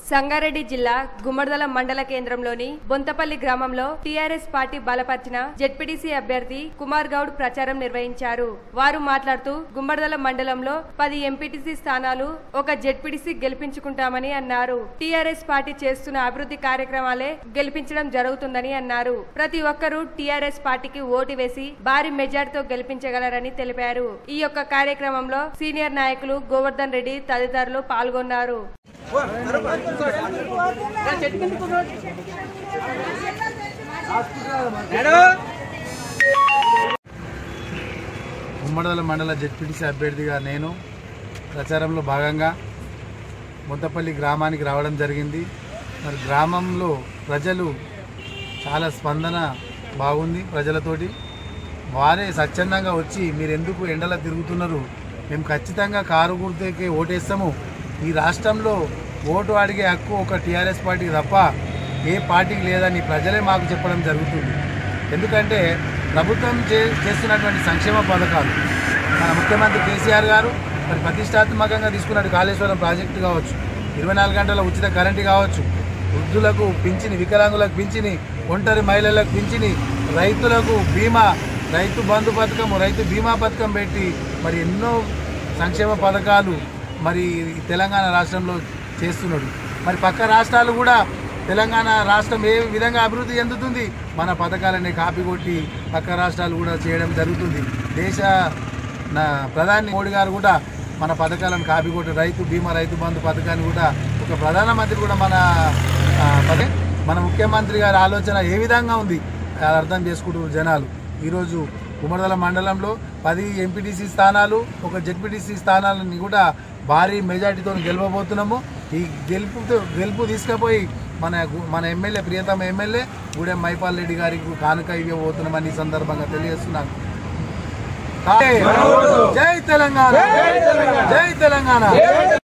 సంగారెడ్డి జిల్లా గుమ్మడిదల మండల కేంద్రంలోని బొంతపల్లి గ్రామంలో టీఆర్ఎస్ పార్టీ బలపరిచిన జెడ్పీటీసీ అభ్యర్థి కుమార్ గౌడ్ ప్రచారం నిర్వహించారు వారు మాట్లాడుతూ గుమ్మడిదల మండలంలో పది ఎంపీటీసీ స్థానాలు ఒక జెడ్పీటీసీ గెలిపించుకుంటామని అన్నారు టీఆర్ఎస్ పార్టీ చేస్తున్న అభివృద్ధి కార్యక్రమాలే గెలిపించడం జరుగుతుందని అన్నారు ప్రతి ఒక్కరూ టీఆర్ఎస్ పార్టీకి ఓటు వేసి భారీ మెజార్టీతో గెలిపించగలరని తెలిపారు ఈ యొక్క కార్యక్రమంలో సీనియర్ నాయకులు గోవర్ధన్ రెడ్డి తదితరులు పాల్గొన్నారు ఉమ్మడదల మండల జెడ్పీటీసీ అభ్యర్థిగా నేను ప్రచారంలో భాగంగా ముద్దపల్లి గ్రామానికి రావడం జరిగింది మరి గ్రామంలో ప్రజలు చాలా స్పందన బాగుంది ప్రజలతోటి వారే స్వచ్ఛందంగా వచ్చి మీరు ఎందుకు ఎండలో తిరుగుతున్నారు మేము ఖచ్చితంగా కారు గుర్తుకే ఓటేస్తాము ఈ రాష్ట్రంలో ఓటు అడిగే హక్కు ఒక టీఆర్ఎస్ పార్టీకి తప్ప ఏ పార్టీకి లేదని ప్రజలే మాకు చెప్పడం జరుగుతుంది ఎందుకంటే ప్రభుత్వం చే చేస్తున్నటువంటి సంక్షేమ పథకాలు మన ముఖ్యమంత్రి కేసీఆర్ గారు మరి ప్రతిష్టాత్మకంగా తీసుకున్నట్టు కాళేశ్వరం ప్రాజెక్టు కావచ్చు ఇరవై నాలుగు గంటల ఉచిత కరెంటు కావచ్చు వృద్ధులకు పింఛని వికలాంగులకు పింఛని ఒంటరి మహిళలకు పింఛని రైతులకు బీమా రైతు బంధు పథకము రైతు బీమా పథకం పెట్టి మరి ఎన్నో సంక్షేమ పథకాలు మరి తెలంగాణ రాష్ట్రంలో చేస్తున్నాడు మరి పక్క రాష్ట్రాలు కూడా తెలంగాణ రాష్ట్రం ఏ విధంగా అభివృద్ధి చెందుతుంది మన పథకాలని కాపీ కొట్టి పక్క రాష్ట్రాలు కూడా చేయడం జరుగుతుంది దేశ నా ప్రధాని మోడీ గారు కూడా మన పథకాలను కాపీ కొట్టి రైతు బీమా రైతు బంధు పథకాన్ని కూడా ఒక ప్రధానమంత్రి కూడా మన ఆ, పథ- మన ముఖ్యమంత్రి గారి ఆలోచన ఏ విధంగా ఉంది అది అర్థం చేసుకుంటున్నారు జనాలు ఈరోజు కుమరదల మండలంలో పది ఎంపీటీసీ స్థానాలు ఒక జెడ్పీటీసీ స్థానాలని కూడా భారీ మెజార్టీతో గెలవబోతున్నాము ఈ గెలుపుతో గెలుపు తీసుకుపోయి మన గు- మన ఎమ్మెల్యే ప్రియతమ ఎమ్మెల్యే గూడెం మైపాల్ రెడ్డి గారికి కానుక ఇవ్వబోతున్నామని ఈ సందర్భంగా తెలియజేస్తున్నాను జై తెలంగాణ జై తెలంగాణ